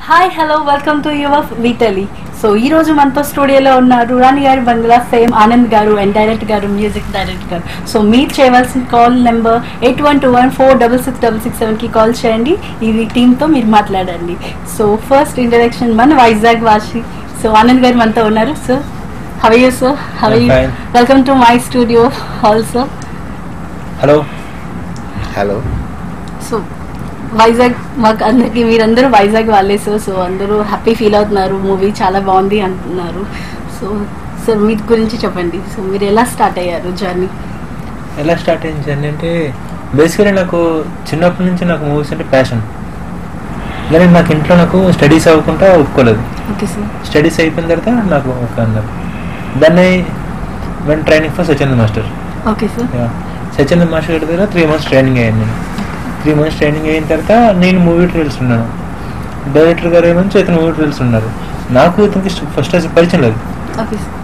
Hi hello welcome to your వీటలీ so ఈ రోజు మనతో స్టూడియోలో ఉన్నారు రాణి గారు బంగ్లా fame Anand garu and director garu music director garu so మీరు చేయవలసిన call number eight one two one four double six double six సెవెన్కి కాల్ చేయండి ఇది టీంతో మీరు మాట్లాడండి సో ఫస్ట్ ఇంట్రడక్షన్ మన వైజాగ్ వాసి సో ఆనంద్ గారు మనతో ఉన్నారు so how you sir how I'm you fine. Welcome to my studio also hello hello so Vizag మాకు అందరికి మీరందరూ వైజాగ్ వాళ్ళే సార్ సో అందరూ హ్యాపీ ఫీల్ అవుతున్నారు మూవీ చాలా బాగుంది అంటున్నారు సో సార్ మీ గురించి చెప్పండి సో మీరు ఎలా స్టార్ట్ అయ్యారు జర్నీ ఎలా స్టార్ట్ అయింది జర్నీ అంటే బేసికలీ నాకు చిన్నప్పటి నుంచి నాకు మూవీస్ అంటే ప్యాషన్ కానీ నాకు ఇంట్లో నాకు స్టడీస్ అవ్వకుండా ఒప్పుకోలేదు ఓకే సార్ స్టడీస్ అయిపోయిన తర్వాత నాకు ఒక అన్నారు దాన్ని when training for Satyendra master okay sir Satyendra master గారి దగ్గర త్రీ మంత్స్ ట్రైనింగ్ అయ్యాను నేను త్రీ మంత్స్ ట్రైనింగ్ అయిన తర్వాత నేను మూవీ ట్రైల్స్ ఉన్నాను డైరెక్టర్ గారు ఏమో ఇతను మూవీ ట్రైల్స్ ఉన్నారు నాకు ఇతనికి ఫస్ట్ అసలు పరిచయం లేదు okay sir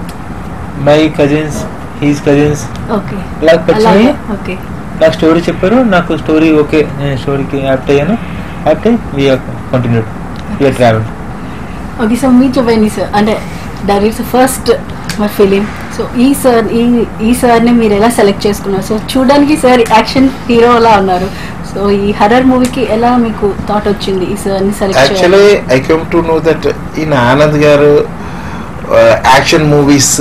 my cousins his cousins okay ఇలా పరిచయం ఓకే నాకు స్టోరీ చెప్పారు నాకు స్టోరీ ఓకే నేను స్టోరీకి యాప్ట్ అయ్యాను యాప్ట్ అయ్యి we're continued we're travel okay sir మీరు చెప్పండి సార్ అంటే డైరెక్ట్ ఫస్ట్ మా ఫిలిం సో ఈ సార్ ఈ ఈ సార్ని మీరు ఎలా సెలెక్ట్ చేసుకున్నారు సో చూడడానికి సార్ యాక్షన్ హీరో అలా ఉన్నారు సో ఈ హర్రర్ మూవీకి ఎలా మీకు థాట్ వచ్చింది ఈ సార్ని select actually I come to know that ఈయన ఆనంద్ గారు యాక్షన్ మూవీస్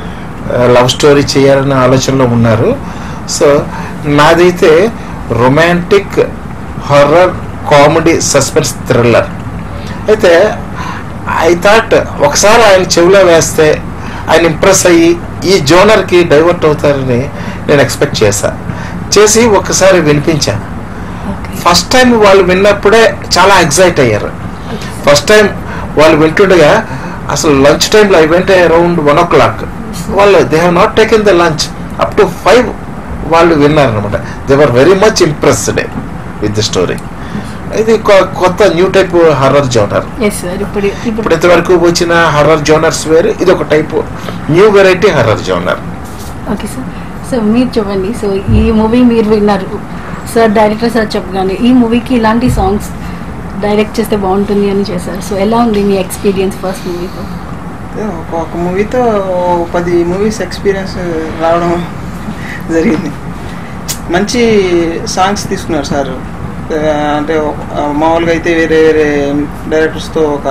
లవ్ స్టోరీ చేయాలనే ఆలోచనలో ఉన్నారు సో నాదైతే romantic horror comedy suspense thriller అయితే ఐ థాట్ ఒకసారి ఆయన చెవిలో వేస్తే ఆయన ఇంప్రెస్ అయ్యి ఈ జోనర్కి డైవర్ట్ అవుతారని నేను ఎక్స్పెక్ట్ చేశా చేసి ఒకసారి వినిపించాను ఓకే ఫస్ట్ టైం వాళ్ళు విన్నప్పుడే చాలా ఎగ్జైట్ అయ్యారు ఫస్ట్ టైం వాళ్ళు వింటుండగా అసలు లంచ్ టైంలో I went around one o'clock వాళ్ళు they have not taken the lunch up to five వాళ్ళు విన్నారు అనమాట they were very much impressed with the story ఇది కొ- కొత్త new type horror genre yes sir ఇప్పుడు ఇప్పుడు ఇప్పుడు ఇంతవరకు వచ్చిన హర్రర్ జోనర్స్ వేరు ఇది ఒక type new variety horror genre okay sir so మీరు చెప్పండి సో ఈ మూవీ మీరు విన్నారు సార్ డైరెక్టర్ సార్ చెప్పగానే ఈ మూవీకి ఇలాంటి సాంగ్స్ డైరెక్ట్ చేస్తే బాగుంటుంది అని చేశారు సో ఎలా ఉంది మీ ఎక్స్పీరియన్స్ ఫస్ట్ మూవీతో ఒక ఒక మూవీతో ఓ పది మూవీస్ ఎక్స్పీరియన్స్ రావడం జరిగింది మంచి సాంగ్స్ తీసుకున్నారు సార్ ఆ, అంటే ఒక- ఆ, మామూలుగా అయితే వేరే వేరే డైరెక్టర్స్తో ఒక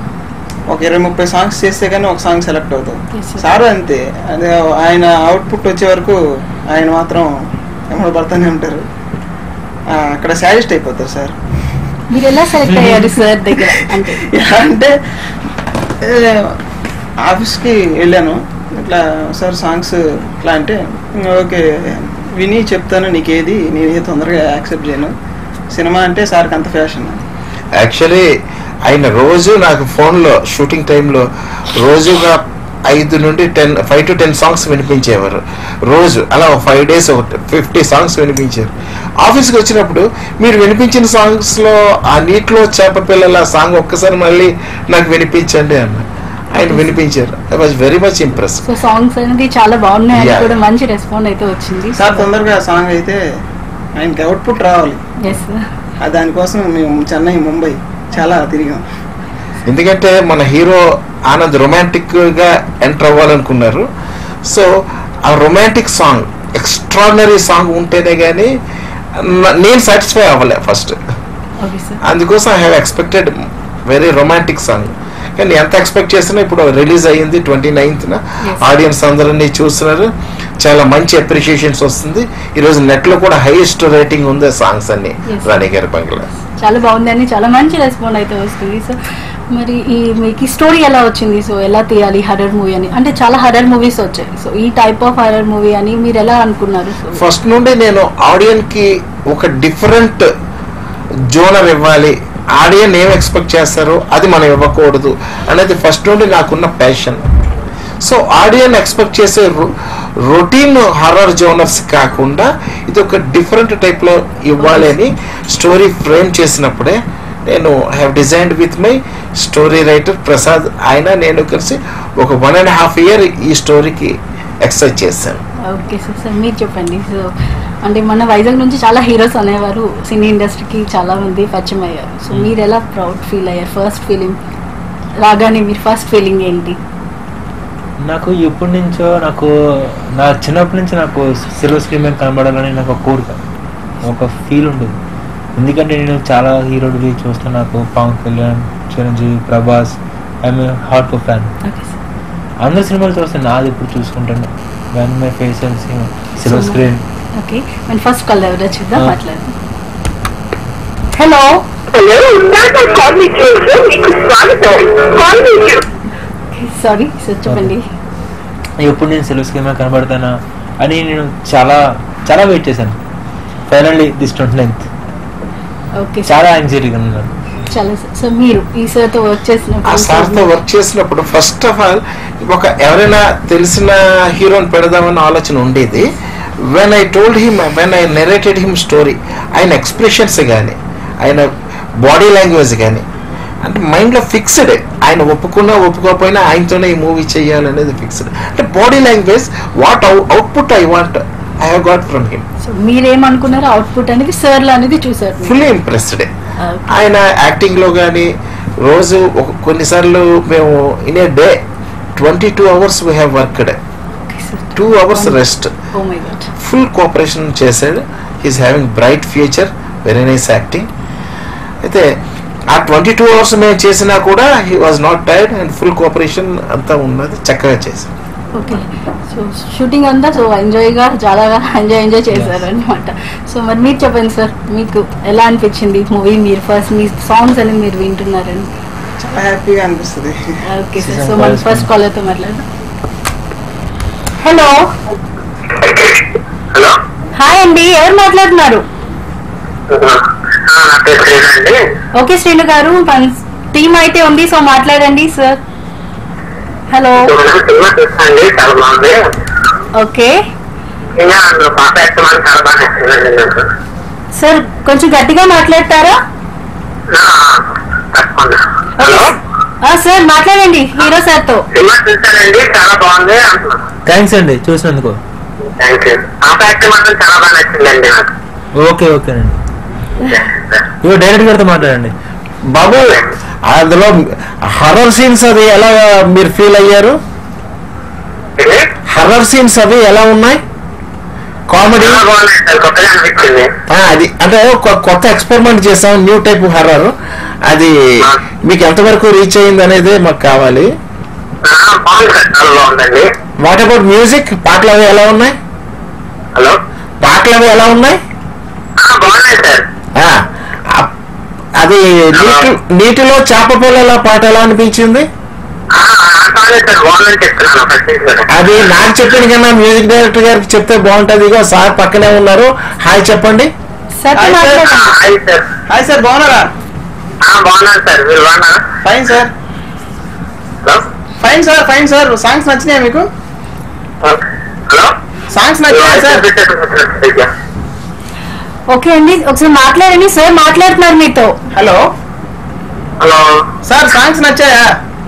ఒక ఇరవై ముప్పై సాంగ్స్ చేస్తే కానీ ఒక సాంగ్ సెలెక్ట్ అవుతుంది Yes, sir. సార్ అంతే అదే ఆయన అవుట్పుట్ వచ్చే వరకు ఆయన మాత్రం ఎమ్మడ పడుతూనే ఉంటారు ఆ, అక్కడ సాటిస్ట్ అయిపోతారు సార్ మీరు ఎలా సెలెక్ట్ అయ్యారు సార్ దగ్గర అంటే అంటే ఏ, ఆఫీస్కి వెళ్ళాను ఇట్లా సార్ సాంగ్స్ ఇట్లా అంటే "ఉమ్, ఓకే విని చెప్తాను నీకేది నేను తొందరగా యాక్సెప్ట్ చేయను సినిమా అంటే సార్కి అంత ఫ్యాషన్ యాక్చువల్లీ ఆయన రోజు నాకు ఫోన్లో షూటింగ్ టైంలో రోజుగా ఐదు నుండి ten five to ten songs వినిపించేవారు రోజు అలా ఫైవ్ డేస్ ఫిఫ్టీ సాంగ్స్ వినిపించారు ఆఫీస్కి వచ్చినప్పుడు మీరు వినిపించిన సాంగ్స్లో ఆ నీటిలో చేప పిల్లల సాంగ్ ఒక్కసారి మళ్ళీ నాకు వినిపించండి అన్న ఆయన వినిపించారు I was very much impress so songs అనేది చాలా బాగున్నాయి అని Yeah. కూడా మంచి రెస్పాండ్ అయితే వచ్చింది సార్ తొందరగా సాంగ్ అయితే ఆయనకి అవుట్పుట్ రావాలి ఎస్ సార్ ఆ దానికోసం మేము చెన్నై ముంబై చాలా తిరిగాం ఎందుకంటే మన హీరో ఆనంద్ రొమాంటిక్ గా ఎంటర్ అవ్వాలనుకున్నారు సో ఆ రొమాంటిక్ సాంగ్ ఎక్స్ట్రాడినరీ సాంగ్ ఉంటేనే కానీ నేను సాటిస్ఫై అవ్వలే ఫస్ట్ ఓకే సార్ అందుకోసం I have expected very romantic song కానీ ఎంత ఎక్స్పెక్ట్ చేసినా ఇప్పుడు రిలీజ్ అయ్యింది ట్వంటీ నైన్త్న Yes. ఆడియన్స్ అందరినీ చూస్తున్నారు చాలా మంచి అప్రిషియేషన్స్ వస్తుంది ఈరోజు నెట్లో కూడా హైయెస్ట్ రేటింగ్ ఉంది సాంగ్స్ అన్ని Yes. రాణి గారి బంగ్లా చాలా బాగుంది అని చాలా మంచి రెస్పాండ్ అయితే వస్తుంది సో మరి ఈ మీకు స్టోరీ ఎలా వచ్చింది సో ఎలా తీయాలి హర్రర్ మూవీ అని అంటే చాలా హర్రర్ మూవీస్ వచ్చాయి సో ఈ టైప్ ఆఫ్ హర్రర్ మూవీ అని మీరు ఎలా అనుకున్నారు సో ఫస్ట్ నుండి నేను ఆడియన్ కి ఒక డిఫరెంట్ జోనర్ ఇవ్వాలి ఆడియన్ ఏం ఎక్స్పెక్ట్ చేస్తారో అది మనం ఇవ్వకూడదు అనేది ఫస్ట్ నుండి నాకున్న ప్యాషన్ సో ఆడియన్ ఎక్స్పెక్ట్ చేసే రొటీన్ హర్రర్ జోనర్స్ కాకుండా ఇది ఒక డిఫరెంట్ టైప్లో ఇవ్వాలి అని స్టోరీ ఫ్రేమ్ చేసినప్పుడే నేను have designed with my story writer Prasad ఆయన నేను కలిసి ఒక వన్ అండ్ హాఫ్ ఇయర్ ఈ స్టోరీకి ఎక్సర్సైజ్ చేశాను ఓకే సార్ సార్ మీరు చెప్పండి సో అంటే మన వైజాగ్ నుంచి చాలా హీరోస్ అనేవారు సినీ ఇండస్ట్రీకి చాలా మంది పరిచయం అయ్యారు సో మీరు ఎలా ప్రౌడ్ ఫీల్ అయ్యారు ఫస్ట్ ఫీలింగ్ రాగానే మీరు ఫస్ట్ ఫీలింగ్ ఏంటి నాకు ఎప్పటి నుంచో నాకు నా చిన్నప్పటి నుంచి నాకు సిల్వర్ స్క్రీన్ మీద కనబడాలని నాకు ఒక కోరిక ఒక ఫీల్ ఉండేది ఎందుకంటే నేను చాలా హీరోలు చూస్తాను నాకు Pawan Kalyan Chiranjeevi Prabhas I'm hardcore fan okay sir అందరు సినిమాలు చూస్తాను నాది ఇప్పుడు చూసుకుంటాను when my face silver screen okay మన ఫస్ట్ కాల్ ఎవరో చూద్దాం ఆ. మాట్లాడదాం హలో హలో ఇందాక కాల్ మీ చేసి మీకు స్వాగతం కాల్ మీ సారీ సార్ చెప్పండి ఎప్పుడు నేను సిల్వర్ స్క్రీన్ మీద కనబడతానా అని నేను చాలా చాలా వెయిట్ చేశాను finally this twenty ninth okay sir చాలా యాంగ్జైటీగా ఉన్నాను చాలా సార్ సో మీరు ఈ సార్తో వర్క్ ఆ సార్తో చేసినప్పుడు వర్క్ చేసినప్పుడు ఫస్ట్ ఆఫ్ ఆల్ ఒక ఎవరైనా తెలిసిన హీరోని పెడదామన్న ఆలోచన ఉండేది when I told him when I narrated him story ఆయన ఎక్స్ప్రెషన్స్ కానీ ఆయన బాడీ లాంగ్వేజ్ కానీ అంటే మైండ్లో ఫిక్స్డ్ ఆయన ఒప్పుకున్నా ఒప్పుకోకపోయినా ఆయనతోనే ఈ మూవీ చేయాలనేది ఫిక్స్డ్ అంటే body language what output I want I have got from him so మీరేమనుకున్నారో అవుట్పుట్ అనేది సార్లు అనేది చూసారు మీరు. Fully impressed Okay. ఆయన యాక్టింగ్ లో కానీ రోజు ఒక కొన్నిసార్లు మేము in a day twenty two hours we have worked Okay, sir. Two hours rest Oh my God. Full cooperation చేశాడు he's having bright future very nice acting అయితే ఆ ట్వంటీ టూ అవర్స్ మేము చేసినా కూడా he was not tired and full cooperation అంతా ఉన్నది చక్కగా చేశాం ఓకే సో షూటింగ్ అంతా సో ఎంజాయ్గా చాలా ఎంజాయ్ ఎంజాయ్ చేశారు అనమాట సో మరి మీరు చెప్పండి సార్ మీకు ఎలా అనిపించింది మూవీ మీరు ఫస్ట్ మీ సాంగ్స్ అనేది మీరు వింటున్నారని చాలా హ్యాపీగా అనిపిస్తుంది ఓకే సార్ Season సో మన first. ఫస్ట్ కాలర్తో మాట్లాడదాం హలో హలో హాయ్ అండి ఎవరు మాట్లాడుతున్నారు నా పేరు శ్రీను అండి ఓకే శ్రీను గారు మన టీమ్ అయితే ఉంది సో మాట్లాడండి సార్ హలో మనం సినిమా చూస్తాండి చాలా బాగుంది ఓకే ఇంకా అందులో పాప యాక్టర్ మనకి చాలా బాగా నచ్చిందండి నాకు సార్ కొంచెం గట్టిగా మాట్లాడతారా ఆ, తప్పకుండా హలో ఆ, సార్ మాట్లాడండి హీరో సార్తో సినిమా చూస్తానండి చాలా బాగుంది అంటున్నాను థ్యాంక్స్ అండి చూసినందుకు థ్యాంక్ యూ పాప యాక్టర్ మాత్రం చాలా బాగా నచ్చిందండి నాకు ఓకే ఓకేనండి ఇగో డైరెక్ట్ గారితో మాట్లాడండి బాబు అందులో హర్రర్ సీన్స్ అది ఎలా మీరు ఫీల్ అయ్యారు ఇది హర్రర్ సీన్స్ అవి ఎలా ఉన్నాయి కామెడీ చాలా బాగుంది సార్ కొత్తగా అనిపించింది అది అంటే ఒక కొత్త ఎక్స్పెరిమెంట్ చేసాం న్యూ టైప్ హర్రర్ అది మీకు ఎంతవరకు రీచ్ అయింది అనేది మాకు కావాలి ఆ, బాగుంది సార్ చాలా బాగుందండి వాట్ అబౌట్ మ్యూజిక్ పాటలు అవి ఎలా ఉన్నాయి హలో పాటలు అవి ఎలా ఉన్నాయి ఆ, బాగున్నాయి సార్ ఆ, ఆ- అది నీటి నీటిలో చేప పిల్లల పాట ఎలా అనిపించింది ఆ, ఆ సాంగ్ సార్ బాగుందని చెప్తున్నాను ఫస్ట్ నుంచి కూడా. అది నాకు చెప్పిన కన్నా మ్యూజిక్ డైరెక్టర్ గారికి చెప్తే బాగుంటది ఇగో సార్ పక్కనే ఉన్నారు హాయ్ చెప్పండి సార్ Hi, sir. ఆ, మాట్లాడండి హాయ్ సార్ హాయ్ సార్ బాగున్నారా ఆ, బాగున్నాను సార్ మీరు బాగున్నారా fine sir hello fine sir fine sir songs నచ్చినాయా మీకు హలో సాంగ్స్ నచ్చినాయా సార్ ఓకే అండి ఒకసారి మాట్లాడండి సార్ మాట్లాడుతున్నారు మీతో హలో హలో సార్ సాంగ్స్ నచ్చాయా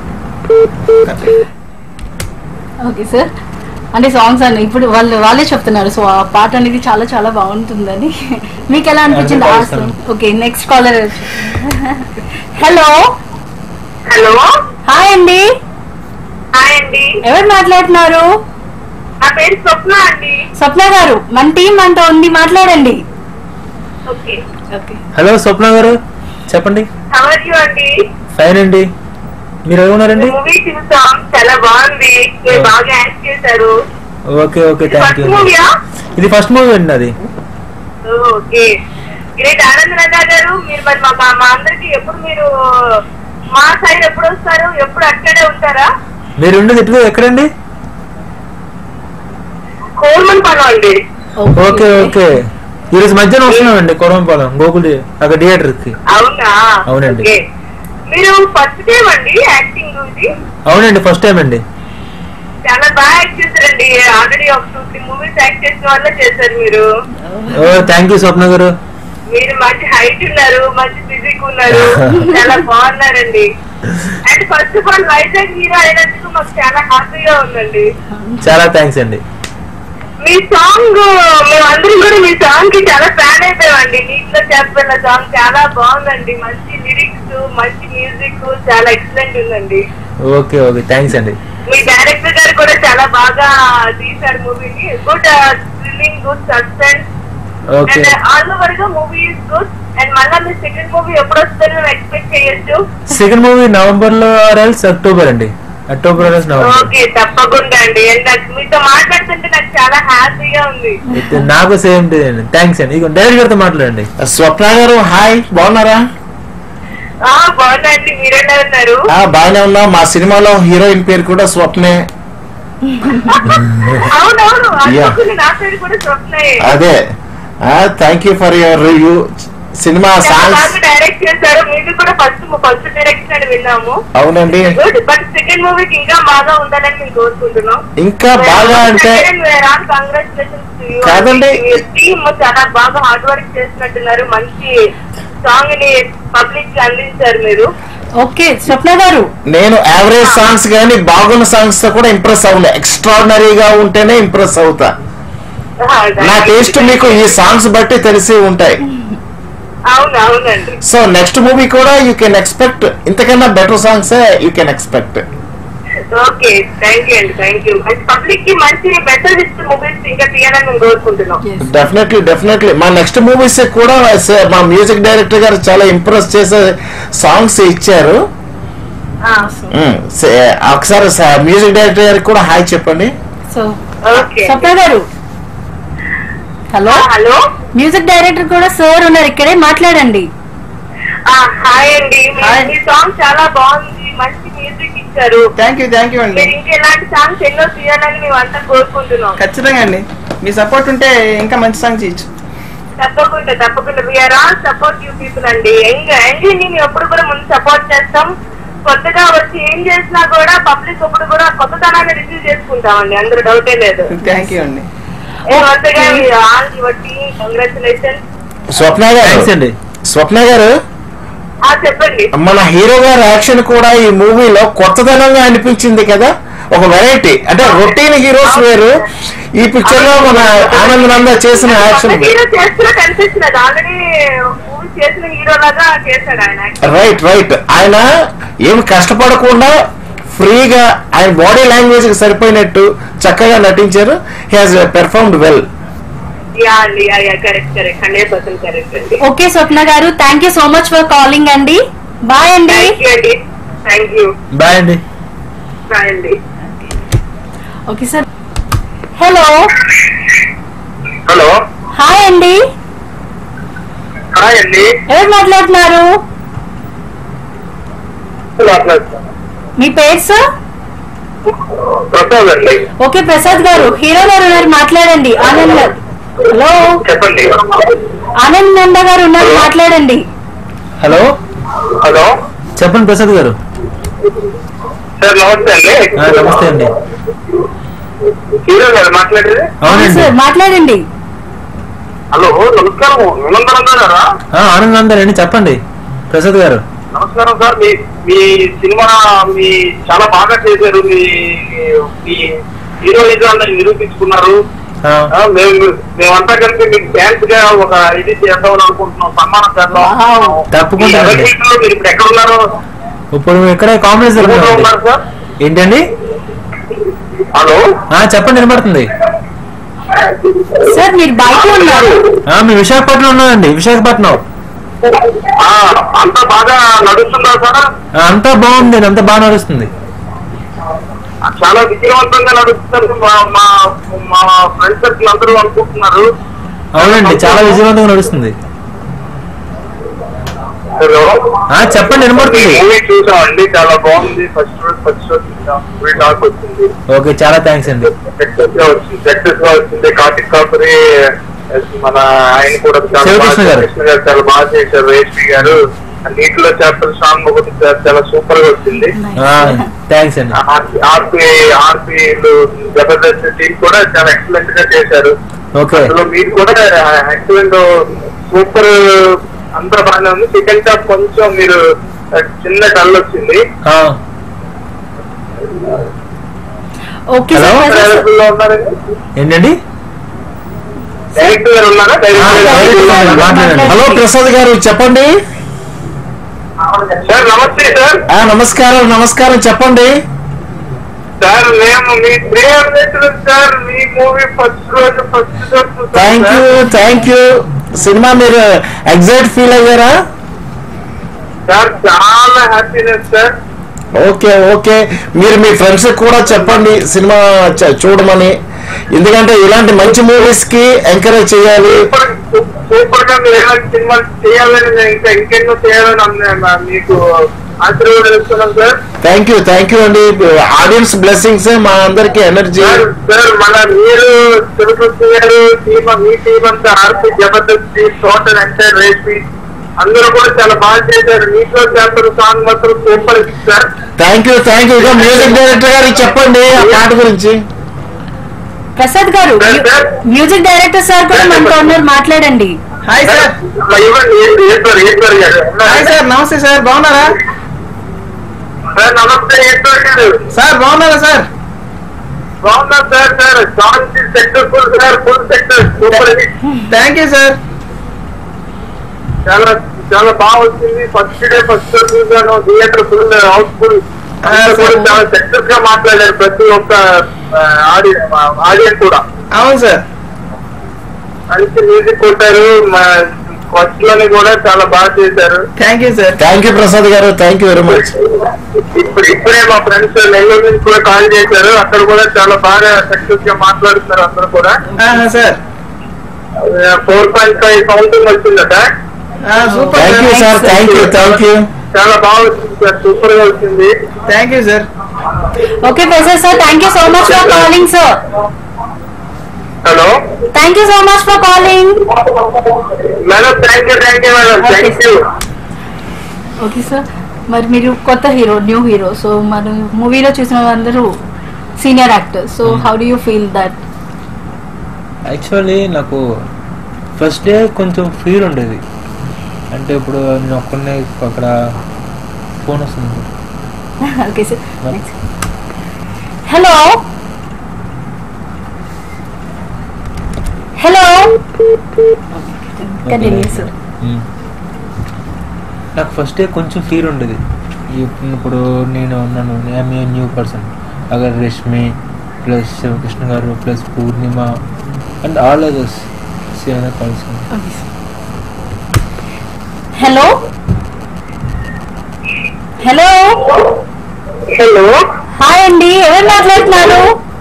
ఓకే సార్ అంటే సాంగ్స్ అని ఇప్పుడు వాళ్ళు వాళ్ళే చెప్తున్నారు సో ఆ పాట అనేది చాలా చాలా బాగుంటుందని మీకు ఎలా అనిపించింది ఆ అదే song okay next caller hello hello hi అండి హాయ్ అండి ఎవరు మాట్లాడుతున్నారు నా పేరు స్వప్న అండి స్వప్న గారు మన టీం అంతా ఉంది మాట్లాడండి ఓకే ఓకే హలో స్వప్న గారు చెప్పండి హవర్ యూ అండి ఫైన్ అండి మీరు ఎలా ఉన్నారండి మూవీ చూసాం చాలా బాగుంది మీరు బాగా యాక్ట్ చేశారు okay okay thank first you మూవీయా ఇది ఫస్ట్ మూవీ అండి అది ఓకే గ్రేట్ ఆనంద్ రాజా గారు మీరు మరి మా మా- మా అందరికి ఎప్పుడు మీరు మా సైడ్ ఎప్పుడు వస్తారు ఎప్పుడు అక్కడే ఉంటారా మీరు ఉండేది ఎటు ఎక్కడండి కోల్మన్ పనం అండి ఓకే ఓకే ఈరోజు మధ్యాహ్నం వస్తున్నామండి కొరంపాలెం గోకుల్ అక్కడ థియేటర్కి అవునా అవునండి. ఓకే. మీరు ఫస్ట్ టైం అండి యాక్టింగ్ ఇది అవునండి ఫస్ట్ టైం అండి చాలా బాగా యాక్ట్ చేశారండి ఆల్రెడీ ఒక టూ త్రీ మూవీస్ యాక్ట్ చేసిన వల్ల చేశారు మీరు ఓ థ్యాంక్ యూ స్వప్న గారు మీరు మంచి హైట్ ఉన్నారు మంచి ఫిజిక్ ఉన్నారు చాలా బాగున్నారండి and first of all Vizag hero అయినందుకు మాకు చాలా హ్యాపీగా ఉందండి చాలా థ్యాంక్స్ అండి మీ సాంగ్ మేమందరం కూడా మీ సాంగ్ కి చాలా ఫ్యాన్ అయిపోయామండి నీటిలో చెప్పిన సాంగ్ చాలా బాగుందండి మంచి లిరిక్స్ మంచి మ్యూజిక్ చాలా ఎక్సలెంట్ ఉందండి ఓకే ఓకే థ్యాంక్స్ అండి మీ డైరెక్టర్ గారు కూడా చాలా బాగా తీశారు మూవీని good thrilling good suspense okay and all over గా మూవీ ఇస్ గుడ్ అండ్ మళ్ళీ మీ సెకండ్ మూవీ ఎప్పుడు వస్తుందో మేము ఎక్స్పెక్ట్ చేయొచ్చు సెకండ్ మూవీ నవంబర్ లో ఎల్స్ అక్టోబర్ అండి అక్టోబర్ ఎల్స్ నవంబర్ ఓకే తప్పకుండా అండి And నాకు మీతో మాట్లాడుతుంటే నాకు చాలా హ్యాపీగా ఉంది అయితే నాకు సేమ్ అండి థ్యాంక్స్ అండి ఇక డైరెక్ట్ గారితో మాట్లాడండి స్వప్న గారు హాయ్ బాగున్నారా ఆ బాగున్నా అండి మీరెలా ఉన్నారు ఆ, బాగానే ఉన్నా మా సినిమాలో హీరోయిన్ పేరు కూడా స్వప్నే అవునవును Yeah. అనుకుంది నా పేరు కూడా స్వప్నయే అదే thank you for your review సినిమా చాలా సాంగ్స్ బాగా డైరెక్ట్ చేశారు మీది కూడా ఫస్ట్ ఫస్ట్ డైరెక్షన్ అని విన్నాము అవునండి గుడ్ బట్ సెకండ్ మూవీకి ఇంకా బాగా ఉండాలని మేము కోరుకుంటున్నాం ఇంకా బాగా అంటే కాదండి. టీమ్ చాలా బాగా హార్డ్ వర్క్ చేసినట్టున్నారు మంచి సాంగ్ ని పబ్లిక్ కి అందించారు మీరు ఓకే స్వప్న గారు నేను యావరేజ్ సాంగ్స్ కానీ బాగున్న సాంగ్స్ తో కూడా ఇంప్రెస్ అవ్వలే ఎక్స్ట్రాడినరీగా ఉంటేనే ఇంప్రెస్ అవుతా నా టేస్ట్ మీకు ఈ సాంగ్స్ బట్టి తెలిసి ఉంటాయి అవును అవునండి సో నెక్స్ట్ మూవీ కూడా యూ కెన్ ఎక్స్పెక్ట్ ఇంతకన్నా better songs you can expect okay thank you అండి థ్యాంక్ యూ పబ్లిక్ కి మంచి మెసేజ్ ఇచ్చే మూవీస్ ఇంకా తీయాలని మేము కోరుకుంటున్నాం Yes. డెఫినెట్లీ డెఫినెట్లీ మా నెక్స్ట్ మూవీస్ కూడా స- మా మ్యూజిక్ డైరెక్టర్ గారు చాలా ఇంప్రెస్ చేసే సాంగ్స్ ఇచ్చారు ఆ, మ్మ్. స- ఒకసారి మ్యూజిక్ డైరెక్టర్ గారికి కూడా హాయ్ చెప్పండి సో ఓకే స్వప్న గారు హలో ఆ, హలో మ్యూజిక్ డైరెక్టర్ కూడా సార్ ఉన్నారు ఇక్కడే మాట్లాడండి ఆ, హాయ్ అండి మీ- హాయ్. మీ సాంగ్ చాలా బాగుంది మంచి మ్యూజిక్ ఇచ్చారు థ్యాంక్ యూ థ్యాంక్ యూ అండి మీరు ఇంకా ఇలాంటి సాంగ్స్ ఎన్నో తీయాలని మేము అంతా కోరుకుంటున్నాం ఖచ్చితంగా అండి మీ సపోర్ట్ ఉంటే ఇంకా మంచి సాంగ్ చేయొచ్చు తప్పకుండా తప్పకుండా we are all support you people అండి యంగ్ యంగ్ ని మేము ఎప్పుడు కూడా ముందు సపోర్ట్ చేస్తాం కొత్తగా వచ్చి ఏం చేసినా కూడా పబ్లిక్ ఎప్పుడు కూడా కొత్తతనాన్ని రిసీవ్ చేసుకుంటామండి అందరూ డౌటే లేదు థ్యాంక్ యూ అండి కొత్తగా all your team congratulation Swapna thanks గారు అండి స్వప్న గారు ఆ చెప్పండి మన హీరో గారి యాక్షన్ కూడా ఈ మూవీలో కొత్తదనంగా అనిపించింది కదా ఒక వెరైటీ అంటే రొటీన్ హీరోస్ వేరు ఈ పిక్చర్ లో మన ఆనంద్ నంద చేసిన యాక్షన్ హీరో చేస్తున్నట్టు అనిపిస్తున్నది ఆల్రెడీ మూవీ చేసిన హీరో లాగా చేశాడు ఆయన రైట్ రైట్ ఆయన ఏమి కష్టపడకుండా ఫ్రీగా ఆయన బాడీ లాంగ్వేజ్ కి సరిపోయినట్టు చక్కగా నటించారు he has performed well ya అండి ya ya correct correct hundred percent correct అండి ఓకే స్వప్న గారు thank you so much for calling అండి బాయ్ అండి థ్యాంక్ యూ అండి థ్యాంక్ యూ బాయ్ అండి బాయ్ అండి okay sir hello hello hi అండి hi అండి ఎవరు మాట్లాడుతున్నారు మీ పేరు సార్ ప్రసాద్ అండి ఓకే ప్రసాద్ గారు హీరో గారు ఉన్నారు మాట్లాడండి ఆనంద్ గారు హలో చెప్పండి ఆనంద్ నంద గారు ఉన్నారు మాట్లాడండి హలో హలో చెప్పండి ప్రసాద్ గారు సార్ నమస్తే అండి ఆ, నమస్తే అండి హీరో గారు మాట్లాడేది అవునండి సార్ మాట్లాడండి హలో నమస్కారం వినందరం గారా ఆ, ఆనంద్ నందన్ అండి చెప్పండి ప్రసాద్ గారు నమస్కారం సార్ మీ మీ సినిమా మీ చాలా బాగా చేశారు మీ మీ హీరోయిజాన్ని నిరూపించుకున్నారు ఆ, ఆ, మేము మేమంతా కలిపి మీకు డ్యాన్స్ గా ఒక ఇది చేద్దామని అనుకుంటున్నాం సన్మానం చేద్దాం Wow. తప్పకుండా ఈ అండి. ఎవరిలో మీరు ఇప్పుడు ఎక్కడ ఉన్నారు ఇప్పుడు మేము ఇక్కడే కాంప్లెక్స్ ఊళ్ళో జరుగుతుంది ఉన్నారు సార్ ఏంటండి హలో ఆ, చెప్పండి వినపడుతుంది సార్ మీరు బయట ఉన్నారు ఆ, మేము విశాఖపట్నం ఉన్నామండి విశాఖపట్నం ఆ, అంతా బాగా నడుస్తుందా సార్ ఆ, అంతా బాగుంది అంతా బాగా నడుస్తుంది చాలా విజయవంతంగా నడుస్తున్నారు మా మా మా ఫ్రెండ్ సర్కిల్ అందరూ అనుకుంటున్నారు అవునండి చాలా విజయవంతంగా నడుస్తుంది హలో ఆ, చెప్పండి వినపడుతుంది మూవీ చూసామండి చాలా బాగుంది ఫస్ట్ రోజు ఫస్ట్ రోజు చూసాం మూవీ టాక్ వచ్చింది ఓకే చాలా థ్యాంక్స్ అండి సక్సెస్ గా వచ్చింది సక్సెస్ గా వచ్చింది కార్తిక్ కాపురి మన ఆయన కూడా చాలా శివకృష్ణ బాగా గారు. కృష్ణ గారు చాలా బాగా చేశారు రేష్మి గారు నీటిలో చేపల సాంగ్ ఒకటి చా- చాలా సూపర్ గా వచ్చింది థ్యాంక్స్ అండి ఆర్పి ఆర్పి జబర్దస్త్ టీమ్ కూడా చాలా ఎక్సలెంట్ గా చేశారు ఓకే అందులో మీరు కూడా ఎక్సలెంట్ సూపర్ అంతా బాగానే ఉంది సెకండ్ హాఫ్ కొంచెం మీరు ఆ, చిన్న డల్ వచ్చింది ఆ, okay sir Hello? Prasad sir. లో ఉన్నారండి ఏంటండి డైరెక్టర్ గారు ఉన్నారా ఆ, డైరెక్టర్ గారు డైరెక్టర్ మాట్లాడండి. హలో ప్రసాద్ గారు చెప్పండి సార్ నమస్తే సార్ ఆ నమస్కారం నమస్కారం చెప్పండి సార్ మేము మీ ప్రేయర్ సార్ మీ మూవీ ఫస్ట్ రోజు ఫస్ట్ రోజు థ్యాంక్ యూ థ్యాంక్ యూ సినిమా మీరు ఎగ్జైట్ ఫీల్ అయ్యారా సార్ చాలా హ్యాపీనెస్ సార్ ఓకే ఓకే మీరు మీ ఫ్రెండ్స్ కూడా చెప్పండి సినిమా చ- చూడమని ఎందుకంటే ఇలాంటి మంచి మూవీస్ కి ఎంకరేజ్ చేయాలి సూపర్ సూపర్ గా మీరు ఎలాంటి సినిమాలు చేయాలని నేను ఇంకా ఇంకెన్నో చేయాలని అన్న- మీకు ఆశీర్వాదిస్తున్నాం sir thank you thank you అండి ఆడియన్స్ బ్లెస్సింగ్స్ మా అందరికి ఎనర్జీ సార్ సార్ మన మీరు తిరుపతి గారు టీమ్ మీ టీమ్ అంతా ఆర్పి జబర్దస్త్ టోటల్ ఎంటైర్ రేసి అందరూ కూడా చాలా బాగా చేశారు నీటిలో చేస్తారు సాంగ్ మాత్రం super sir thank you thank you music director గారికి చెప్పండి ఆ పాట గురించి ప్రసాద్ గారు sir, sir. Music director sir కూడా మనతో ఉన్నారు మాట్లాడండి హాయ్ సార్ ఇవ్వండి ఈశ్వర్ ఈశ్వర్ గారు హాయ్ సార్ నమస్తే సార్ బాగున్నారా సార్ నమస్తే ఈశ్వర్ గారు సార్ బాగున్నారా సార్ బాగున్నా sir sir song successful sir full success super hit thank you sir చాలా చాలా బాగా వచ్చింది ఫస్ట్ డే ఫస్ట్ చూసాను థియేటర్ ఫుల్ హౌస్ఫుల్ ఆ, కూడా సార్. చాలా సక్సెస్ గా మాట్లాడారు ప్రతి ఒక్క ఆడియన్స్ ఆడియన్స్ కూడా అవును సార్ మంచి మ్యూజిక్ కొట్టారు ఫస్ట్ లోని కూడా చాలా బాగా చేశారు thank you sir thank you Prasad గారు థ్యాంక్ యూ వెరీ మచ్ ఇప్పుడు ఇప్పుడే మా ఫ్రెండ్స్ నెల్లూరు నుంచి కూడా కాల్ చేశారు అక్కడ కూడా చాలా బాగా సక్సెస్ గా మాట్లాడుతున్నారు అందరూ కూడా sir four point five counting వచ్చిందట super thank you sir thank you thank you చాలా బాగా వచ్చింది సార్ సూపర్ గా వచ్చింది thank you sir okay Prasad sir thank you so much for calling sir hello thank you so much for calling madam thank you thank you madam thank you okay sir మరి మీరు కొత్త hero new hero so మరి మూవీలో చూసిన అందరూ senior actor so how do you feel that actually నాకు first day కొంచెం feel ఉండేది అంటే ఇప్పుడు నేను ఒక్కడనే అక్కడ ఫోన్ వస్తుంది okay sir hello hello continue sir మ్మ్. నాకు ఫస్ట్ డే కొంచెం ఫీల్ ఉండేది ఇప్పుడు ఇప్పుడు నేను ఉన్నాను ఐఎమ్ ఏ న్యూ పర్సన్ అగర్ రష్మి ప్లస్ శివకృష్ణ గారు plus Purnima and all others కలిసి okay sir hello hello hello hi అండి ఎవరు మాట్లాడుతున్నారు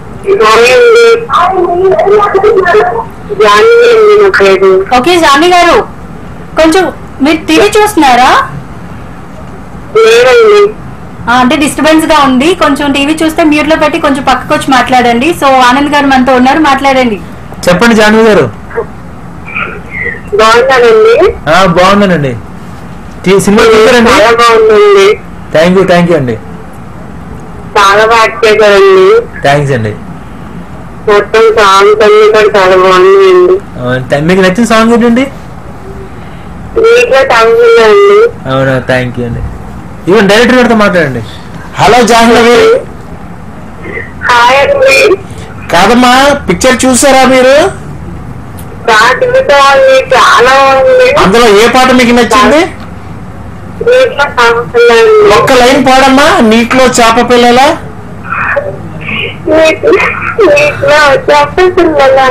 ఓకే జానీ గారు కొంచెం మీరు టీవీ చూస్తున్నారా లేదండి ఆ, అంటే డిస్టర్బెన్స్ గా ఉంది కొంచెం టీవీ చూస్తే మ్యూట్ లో పెట్టి కొంచెం పక్కకు వచ్చి మాట్లాడండి సో ఆనంద్ గారు మనతో ఉన్నారు మాట్లాడండి చెప్పండి జాన్వి గారు బాగున్నానండి ఆ, బాగున్నానండి టీ- సినిమా చూసారండి చాలా బాగుందండి థ్యాంక్ యూ థ్యాంక్ యూ అండి చాలా బాగా చేశారండి థ్యాంక్స్ అండి మొత్తం సాంగ్స్ అన్ని కూడా చాలా బాగున్నాయండి ఆ, థా- మీకు నచ్చిన సాంగ్ ఏంటండి నీట్గా తగ్గుతుందండి అవునా థ్యాంక్ యూ అండి ఈవెన్ డైరెక్టర్ గారితో మాట్లాడండి హలో జాహ్నవి హాయ్ అండి కాదమ్మా పిక్చర్ చూసారా మీరు చూసామండి చాలా బాగుంది అందులో ఏ పాట మీకు నచ్చింది నీట్గా తగ్గుతుందండి ఒక్క లైన్ పాడమ్మా నీటిలో చేప పిల్లల నీటిలో చెప్పకుండా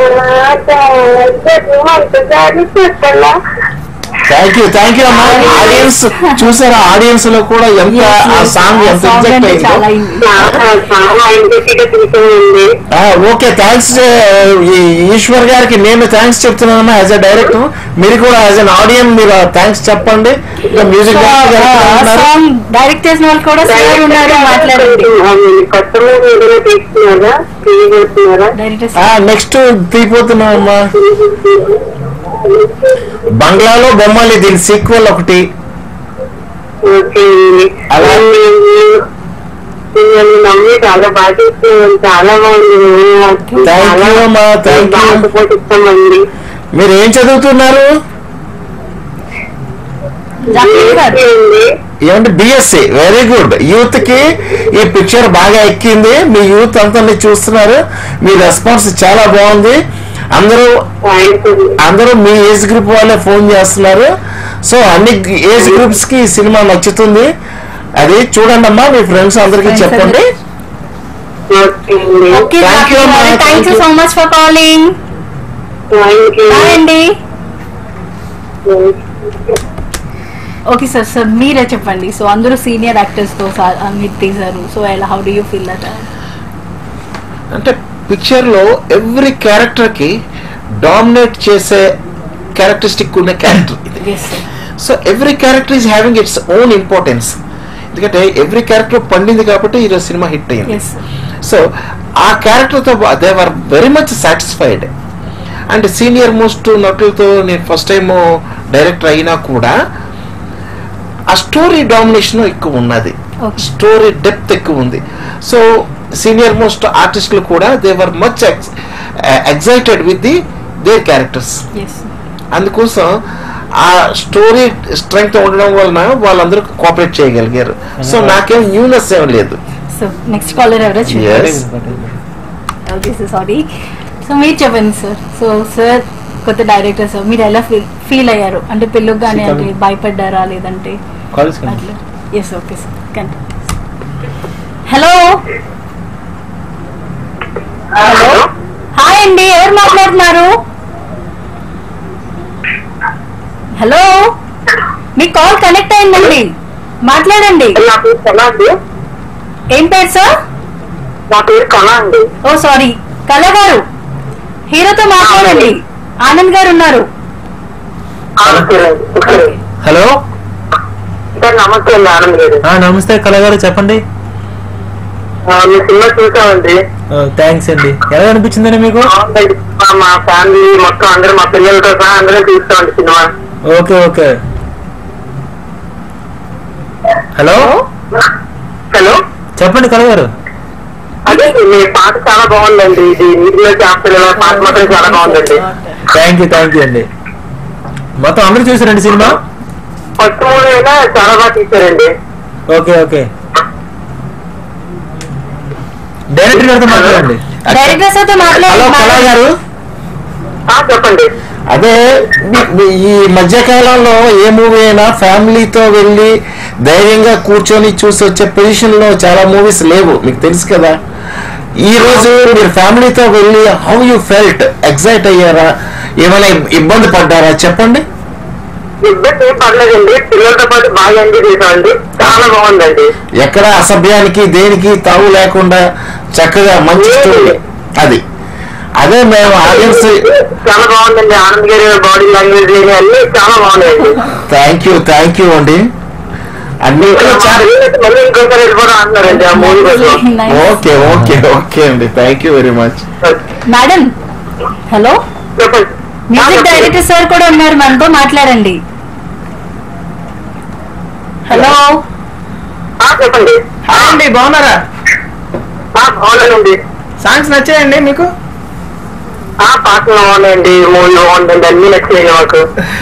చెప్పలా థ్యాంక్ యూ థ్యాంక్ యూ అమ్మా ఆడియన్స్ చూసారా ఆడియన్స్ లో కూడా ఎంత Yes, ఆ yes. సాంగ్ ఆ ఎంత song ఎగ్జాక్ట్ అంటే చాలా అయిందో అయింది. చాలా చాలా ఇంట్రెస్ట్గా చూసామండి ఓకే థ్యాంక్స్ ఈశ్వర్ గారికి నేను థ్యాంక్స్ చెప్తున్నానమ్మా యాజ్ అ డైరెక్టర్ మీరు కూడా యాజ్ అన్ ఆడియన్ మీరు థ్యాంక్స్ చెప్పండి ఇంకా మ్యూజిక్ సాంగ్ డైరెక్ట్ చేసిన వాళ్ళు కూడా సార్ ఉన్నారు మాట్లాడండి కొత్త మూవీ ఏదైనా తీసుకున్నారా తీసుకున్నారా డైరెక్టర్ నెక్స్ట్ తీపోతున్నామమ్మా బంగ్లాలో బొమ్మలు దీని సీక్వెల్ ఒకటి ఓకే అండి అలా? మిమ్మల్ని నమ్మి చాలా బాగా చేస్తున్నాం చాలా బాగుంది Thank you, అమ్మా, thank you. బాగా సపోర్ట్ ఇస్తామండి మీరు ఏం చదువుతున్నారు జానకి గారు అండి ఏమంటే బిఎస్సి వెరీ గుడ్ యూత్ కి ఈ పిక్చర్ బాగా ఎక్కింది మీ యూత్ అంతా మీరు చూస్తున్నారు మీ రెస్పాన్స్ చాలా బాగుంది అందరూ అందరూ మీ ఏజ్ గ్రూప్ వాళ్ళే ఫోన్ చేస్తున్నారు సో అన్ని ఏజ్ గ్రూప్స్ కి ఈ సినిమా నచ్చుతుంది అది చూడండి అమ్మా మీ ఫ్రెండ్స్ అందరికి Friends చెప్పండి ఓకే Thank you, అమ్మా. Thank Thank you you. So much for calling bye అండి ఓకే సార్ సార్ మీరే చెప్పండి సో అందరూ సీనియర్ యాక్టర్స్ తో సా- ఆ, మీరు తీశారు సో ఎలా how do you feel that అంటే పిక్చర్ లో ఎవ్రీ క్యారెక్టర్ కి డామినేట్ చేసే క్యారెక్టరిస్టిక్ ఉన్న క్యారెక్టర్ ఇది yes sir so every character is having its own importance ఎందుకంటే ఎవ్రీ క్యారెక్టర్ పండింది కాబట్టి ఈరోజు సినిమా హిట్ అయింది ఎస్ సో ఆ క్యారెక్టర్తో they are very much satisfied and senior most నటులతో నేను ఫస్ట్ టైం డైరెక్టర్ అయినా కూడా ఆ స్టోరీ డామినేషన్ ఎక్కువ ఉన్నది Okay. స్టోరీ డెప్త్ ఎక్కువ ఉంది సో సీనియర్ మోస్ట్ ఆర్టిస్టులు కూడా they were much excited with the their characters yes అందుకోసం ఆ స్టోరీ స్ట్రెంగ్త్ ఉండడం వలన వాళ్ళందరూ కోఆపరేట్ చేయగలిగారు సో నాకేం న్యూనెస్ ఏం లేదు సో నెక్స్ట్ కాలర్ ఎవరో Yes. Okay sir sorry so మీరు చెప్పండి సార్ సో సార్ కొత్త డైరెక్టర్ సార్ మీరు ఎలా ఫీల్ ఫీల్ అయ్యారు అంటే పిల్లకి కానీ She అంటే coming. భయపడ్డారా లేదంటే కాలేజ్ అట్లా ఎస్ ఓకే సార్ కంటి హలో హలో హాయ్ అండి ఎవరు మాట్లాడుతున్నారు హలో మీ కాల్ కనెక్ట్ అయిందండి మాట్లాడండి నా పేరు కళా అండి ఏం పేరు సార్ నా పేరు కళా అండి ఓ సారీ కళ గారు హీరోతో మాట్లాడండి ఆనంద్ గారు ఉన్నారు హలో సార్ నమస్తే అండి ఆనంద్ గారు నమస్తే కళ గారు చెప్పండి ఆ, మీ సినిమా చూసామండి థ్యాంక్స్ అండి ఎలా అనిపించిందండి మీకు బాగుందండి. మా- మా ఫ్యామిలీ మొత్తం అందరూ మా పిల్లలతో సహా అందరం చూస్తామండి సినిమా ఓకే ఓకే హలో హలో చెప్పండి కళ గారు అదే మీ పాట చాలా బాగుందండి ఇది నీటిలో చేస్తారు పాట మాత్రం చాలా బాగుందండి థ్యాంక్ యూ థ్యాంక్ యూ అండి మొత్తం అందరూ చూసారండి సినిమా ఫస్ట్ మూవీ అయినా చాలా బాగా తీశారండి ఓకే ఓకే డైరెక్టర్ గారితో మాట్లాడండి డైరెక్టర్ సార్ తో హలో కళా మాట్లాడండి గారు ఆ, చెప్పండి అదే మీ- మీ ఈ మధ్యకాలంలో ఏ మూవీ అయినా ఫ్యామిలీతో వెళ్ళి ధైర్యంగా కూర్చొని చూసి వచ్చే పొజిషన్ లో చాలా మూవీస్ లేవు మీకు తెలుసు కదా ఈ రోజు మీరు ఫ్యామిలీతో వెళ్ళి హౌ యూ ఫెల్ట్ ఎగ్జైట్ అయ్యారా ఏమైనా ఇబ్- ఇబ్బంది పడ్డారా చెప్పండి ఇబ్బంది ఏం పర్లేదండి పిల్లలతో పాటు బాగా ఎంజాయ్ చేసామండి చాలా బాగుందండి ఎక్కడ అసభ్యానికి దేనికి తావు లేకుండా చక్కగా మంచి స్టోరీ అది అదే మేము ఆడియన్స్ చాలా బాగుందండి ఆనంద్ గారి బాడీ లాంగ్వేజ్ కానీ అన్ని చాలా బాగున్నాయండి థ్యాంక్ యూ థ్యాంక్ యూ అండి అన్ని చాలా మళ్ళీ ఇంకోసారి వెళ్ళిపోవడం అంటున్నారండి ఆ మూవీ కోసం ఓకే ఓకే ఓకే అండి thank you very much madam hello చెప్పండి మ్యూజిక్ డైరెక్టర్ సార్ కూడా ఉన్నారు మనతో మాట్లాడండి హలో ఆ, చెప్పండి హాయ్ అండి బాగున్నారా ఆ, బాగున్నానండి సాంగ్స్ నచ్చాయండి మీకు ఆ పాటలు బాగున్నాయండి మూవీ బాగుందండి అన్ని నచ్చాయి మాకు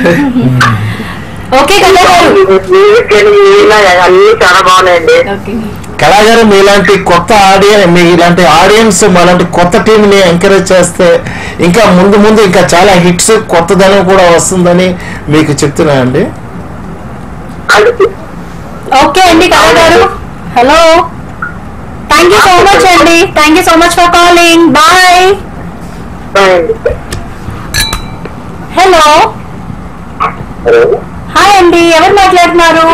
ఓకే కళ గారు మ్యూజిక్ కానీ ఈయన అన్ని చాలా బాగున్నాయండి ఓకే కళాగారు మీలాంటి కొత్త ఆడియన్స్ మీ ఇలాంటి ఆడియన్స్ మాలాంటి కొత్త టీం ని ఎంకరేజ్ చేస్తే ఇంకా ముందు ముందు ఇంకా చాలా హిట్స్ కొత్తదనం కూడా వస్తుందని మీకు చెప్తున్నానండి అది- ఓకే అండి కళ గారు hello thank you so much అండి thank you so much for calling bye బాగుంది. హలో హలో హాయ్ అండి ఎవరు మాట్లాడుతున్నారు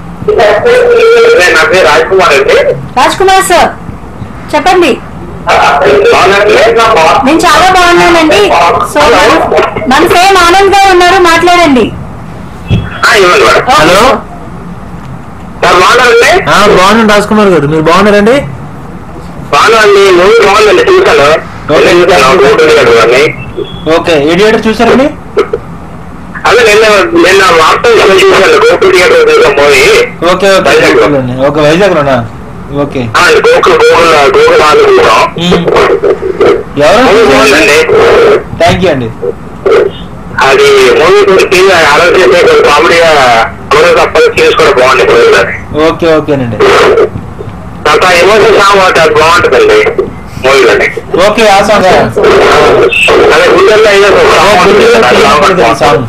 నా పేరు రాజ్ కుమార్ అండి రాజ్ కుమార్ సార్ చెప్పండి బాగున్నారండి? నేను చాలా బాగున్నానండి సో మన- మన సేమ్ ఆనంద్ గారు ఉన్నారు మాట్లాడండి ఆ, ఇవ్వండి madam. Okay hello sir. Sir బాగున్నారండి ఆ, బాగున్నాను రాజ్ కుమార్ గారు మీరు బాగున్నారండి బాగున్నాండి మూవీ బాగుందండి చూశాను ఓకే. చూశాను గోకుల్ గారు అని ఓకే ఏ థియేటర్ చూసారండి అదే నిన్న నిన్న వార్తలు చూశాను గోకుల్ గారు మూవీ ఓకే ఓకే వైజాగ్ లో. ఓకే, ఓకే వైజాగ్ లోనా ఓకే గోకుల్ గోకుల్ గోకుల్ వాళ్ళు చూసాం మ్మ్. మూవీ ఎవరు బాగుందండి థ్యాంక్ యూ అండి అది మూవీ గురించి ఆలోచించే కామెడీగా మూవీ తప్పని సీన్స్ కూడా బాగుంది మూవీలో ఓకే ఓకేనండి అంత ఎమోషన్ సాంగ్ ఒకటి అది బాగుంటుందండి మూవీలోనే ఓకే ఆ సాంగ్ అదే గుండెల్లో ఏదో ఒక song ఉంటుంది కదా, ఆ song పట్టుకోవాలి. సాంగ్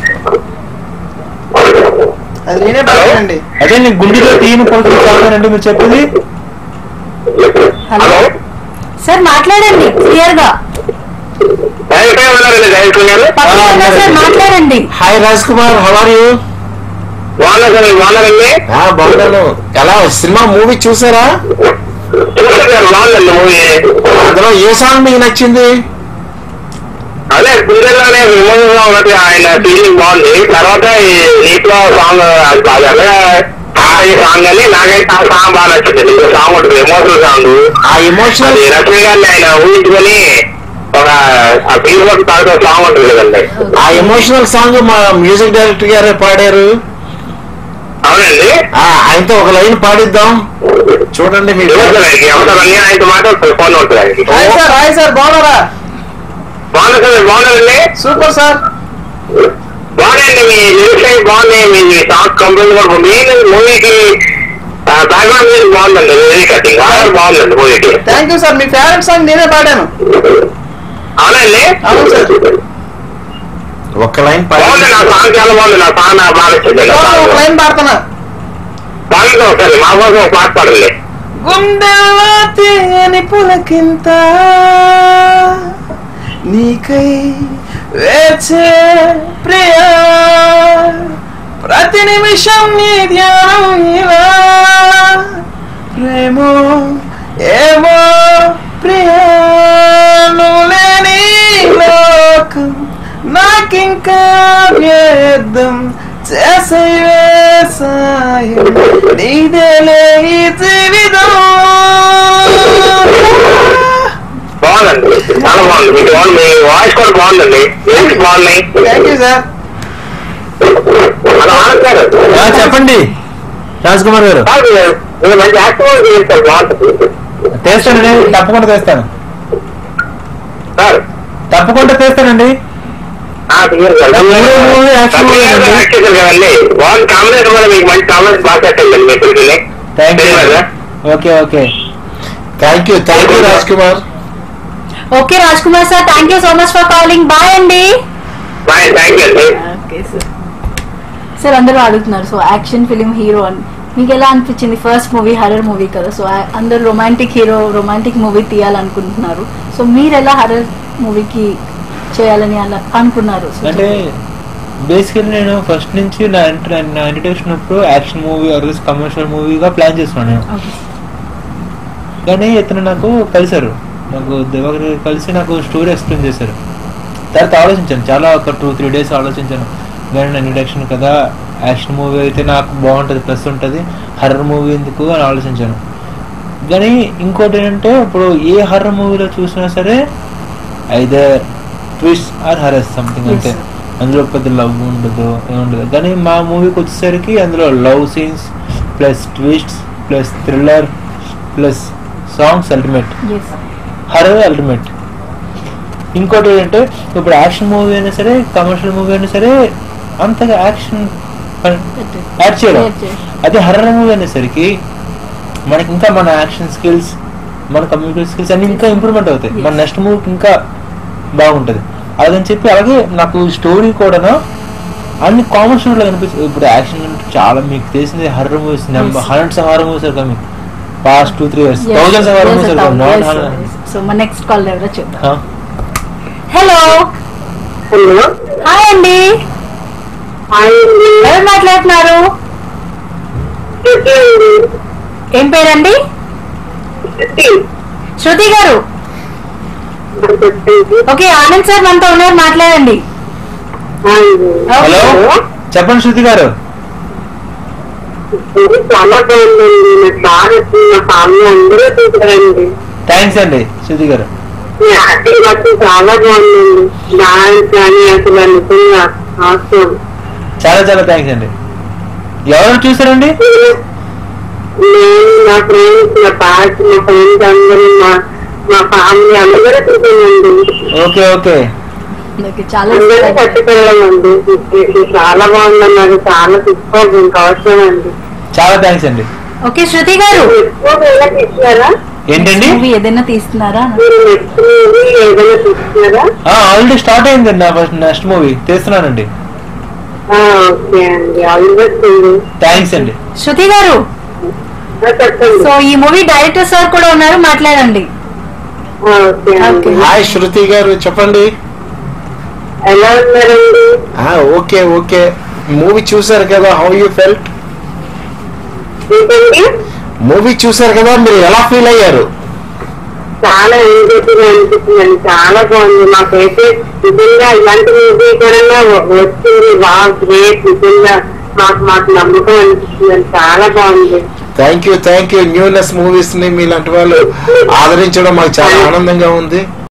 అది నేనే పాడానండి అదే నీ గుండెలో తీయని పలుకులు సాంగ్ అండి మీరు చెప్పింది హలో హలో సార్ మాట్లాడండి క్లియర్ గా ఎక్కడ ఉన్నారండి డైరెక్టర్ గారు పక్కన ఉన్నా సార్ మాట్లాడండి hi Raj Kumar how are you బాగున్నా సార్ మీరు బాగున్నారండి బాగున్నాను ఎలా సినిమా మూవీ చూసారా చూసారు సార్ బాగుందండి మూవీ అందులో ఏ సాంగ్ మీకు నచ్చింది అదే గుండెల్లోనే విమోచంగా ఉన్నట్టు ఆయన ఫీలింగ్ బాగుంది తర్వాత ఈ నీటిలో సాంగ్ అది బాగా ఈ సాంగ్ అని నాకైతే ఆ సాంగ్ బాగా నచ్చింది ఇంకో సాంగ్ ఉంటుంది ఎమోషనల్ సాంగ్ ఆ ఎమోషనల్ అది రష్మి గారిని ఆయన ఊహించుకొని ఒక ఆ ఫీల్ వర్క్ తాగుతూ సాంగ్ ఉంటుంది కదండి ఆ ఎమోషనల్ సాంగ్ మా మ్యూజిక్ డైరెక్టర్ గారే పాడారు అవునండి ఆ, ఆయనతో ఒక లైన్ పాడిద్దాం చూడండి మీరు ఎవరికి ఎవరిని ఆయనతో మాట్లాడుతుంది ఫోన్ ఉంటుంది ఆయనకి హాయ్ సార్ హాయ్ సార్ బాగున్నారా బాగున్నా సార్ మీరు బాగున్నారండి సూపర్ సార్ బాగున్నాయండి మీ లిరిక్స్ అవి బాగున్నాయి మీ సాంగ్స్ కంప్లీట్ కూడా మెయిన్ మూవీకి బ్యాక్గ్రౌండ్ మ్యూజిక్ బాగుందండి లిరిక్ కటింగ్ బాగుందండి మూవీకి థ్యాంక్ యూ సార్ మీ ఫేవరెట్ సాంగ్ నేనే పాడాను అవునండి అవును సార్ ఒక లైన్ బాగుంది నా పాడి సాంగ్ చాలా బాగుంది నా సాంగ్ నాకు బాగా నచ్చింది నా మీకోసం ఒక సాంగ్. లైన్ పాడుతున్నా బాగుంది ఒకసారి మా కోసం ఒక పాట పాడండి గుండెల్లో తీయని పులకింత నీకై వేచే ప్రియా ప్రతి నిమిషం నీ ధ్యానం ఇలా ప్రేమో ఏమో ప్రియా నువ్వు లేని లోకం నాకింకా వ్యర్థం చేసే సాయం నీదేలే ఈ జీవితం బాగుందండి చాలా బాగుంది మీకు బాగుంది మీ వాయిస్ కూడా బాగుందండి లిరిక్స్ బాగున్నాయి థ్యాంక్ యూ సార్ అలా ఆనంద్ గారు ఆ, చెప్పండి రాజ్ కుమార్ గారు సార్ మీరు మీరు మంచి యాక్టివ్ చేస్తారు బాగుంటుంది తెస్తానండి తప్పకుండా తెస్తాను సార్ తప్పకుండా తెస్తానండి ఆ, తీయండి sir. Movie, movie, action movie అండి. యాక్ట్ చేశారు కదండి బాగుంది కాంబినేషన్ కూడా మీకు మంచి కాంబినేషన్ బాగా సెట్ అయిందండి మీ పిల్లల్ని థ్యాంక్ యూ కదా okay okay thank you thank you Raj Kumar okay Raj Kumar sir thank you so much for calling bye అండి బాయ్ థ్యాంక్ యూ అండి ఓకే సార్ సార్ అందరూ అడుగుతున్నారు సో యాక్షన్ ఫిలిం హీరో అని మీకు ఎలా అనిపించింది ఫస్ట్ మూవీ హర్రర్ మూవీ కదా సో ఆ- అందరూ రొమాంటిక్ హీరో రొమాంటిక్ మూవీ తీయాలనుకుంటున్నారు సో మీరు ఎలా హర్రర్ మూవీకి చేయాలని అలా అనుకున్నారు So, అంటే బేసికల్లీ నేను ఫస్ట్ నుంచి నా ఇంటర్ నా ఇంట్రడక్షన్ అప్పుడు యాక్షన్ మూవీ ఆర్ కమర్షియల్ మూవీగా ప్లాన్ చేస్తున్నాను నేను Okay. కానీ ఇతను నాకు కలిశారు నాకు దివాకర్ గారు కలిసి నాకు స్టోరీ ఎక్స్ప్లెయిన్ చేశారు తర్వాత ఆలోచించాను చాలా ఒక టూ త్రీ డేస్ ఆలోచించాను కానీ నా ఇంట్రడక్షన్ కదా యాక్షన్ మూవీ అయితే నాకు బాగుంటుంది ప్లస్ ఉంటుంది హర్రర్ మూవీ ఎందుకు అని ఆలోచించాను కానీ ఇంకోటి ఏంటంటే ఇప్పుడు ఏ హర్రర్ మూవీలో చూసినా సరే అయితే twist or horrors something Yes, అంటే sir. అందులో పెద్ద లవ్ ఉండదు ఏముండదు కానీ మా మూవీకి వచ్చేసరికి అందులో love scenes plus twists plus thriller plus songs ultimate Yes. Horror ultimate ఇంకోటి ఏంటంటే ఇప్పుడు యాక్షన్ మూవీ అయినా సరే కమర్షియల్ మూవీ అయినా సరే అంతగా యాక్షన్ యాడ్ చేయడం Add చేయడం. అదే హర్రర్ మూవీ అనేసరికి మనకి ఇంకా మన యాక్షన్ స్కిల్స్ మన కమ్యూనికేషన్ స్కిల్స్ అన్ని ఇంకా ఇంప్రూవ్మెంట్ అవుతాయి మన Yes. నెక్స్ట్ మూవీకి ఇంకా బాగుంటుంది అదని చెప్పి అలాగే నాకు స్టోరీ కూడా అన్ని కామన్ స్టోరీలో కనిపిస్తుంది ఇప్పుడు యాక్షన్ అంటే చాలా మీకు తెలిసింది horror movies number Yes. Hundreds of horror movies came past two three years Yes. Thousands of horror Yes, movies sir. Not Yes, sir. Horror Yes. So మా నెక్స్ట్ కాల్ ఎవరో చూద్దాం Huh? హలో హలో హాయ్ అండి hi అండి ఎవరు మాట్లాడుతున్నారు శృతి అండి ఏం పేరండి శృతి శృతి గారు చెప్పండి ఓకే ఆనంద్ సార్ మనతో ఉన్నారు మాట్లాడండి హాయ్ అండి. హలో చెప్పండి శృతి గారు ఇది చాలా బాగుందండి నాకు బాగా నచ్చింది మా ఫ్యామిలీ అందరూ చూసారండి థ్యాంక్స్ అండి శృతి గారు మీ యాక్టింగ్ మాత్రం చాలా బాగుందండి డాన్స్ కానీ అసలు నిజంగా అవసరం చాలా చాలా థ్యాంక్స్ అండి ఎవరు చూసారండి నేను నా ఫ్రెండ్స్ నా పార్టీ మా ఫ్రెండ్స్ అందరూ మా మా ఫ్యామిలీ అందరూ చూసానండి ఓకే ఓకే ఓకే చాలా అందరూ ఇష్టం. పట్టుకెళ్ళామండి ఇది చాలా బాగుందన్నారు చాలా తీసుకోవాలి ఇంకా అవసరం అండి చాలా థ్యాంక్స్ అండి ఓకే శృతి గారు ఎక్కువ వెళ్ళకి ఇచ్చారా ఏంటండి మూవీ ఏదైనా తీస్తున్నారా మీరు నెక్స్ట్ మూవీ ఏదైనా చూస్తున్నారా ఆల్రెడీ స్టార్ట్ అయిందండి నా ఫస్ట్ నెక్స్ట్ మూవీ తీస్తున్నానండి ఆ, ఓకే అండి ఆల్ ది బెస్ట్ అండి థ్యాంక్స్ అండి శృతి గారు ఆ, చెప్పండి సో ఈ మూవీ డైరెక్టర్ సార్ కూడా ఉన్నారు మాట్లాడండి ఆ, ఓకే అండి ఓకే. హాయ్ శృతి గారు చెప్పండి ఎలా ఉన్నారండి ఆ, ఓకే ఓకే మూవీ చూసారు కదా హౌ యూ ఫెల్ట్ ఏంటండి మూవీ చూసారు కదా మీరు ఎలా ఫీల్ అయ్యారు చాలా ఎంజాయ్ అనిపిస్తుందండి చాలా బాగుంది మాకైతే నిజంగా ఇలాంటి మూవీ కూడా వచ్చింది బాగా గ్రేట్ నిజంగా మాకు మాకు నమ్మకం అనిపిస్తుంది చాలా బాగుంది thank you thank you newness movies ని మీలాంటి వాళ్ళు ఆదరించడం మాకు చాలా ఆనందంగా ఉంది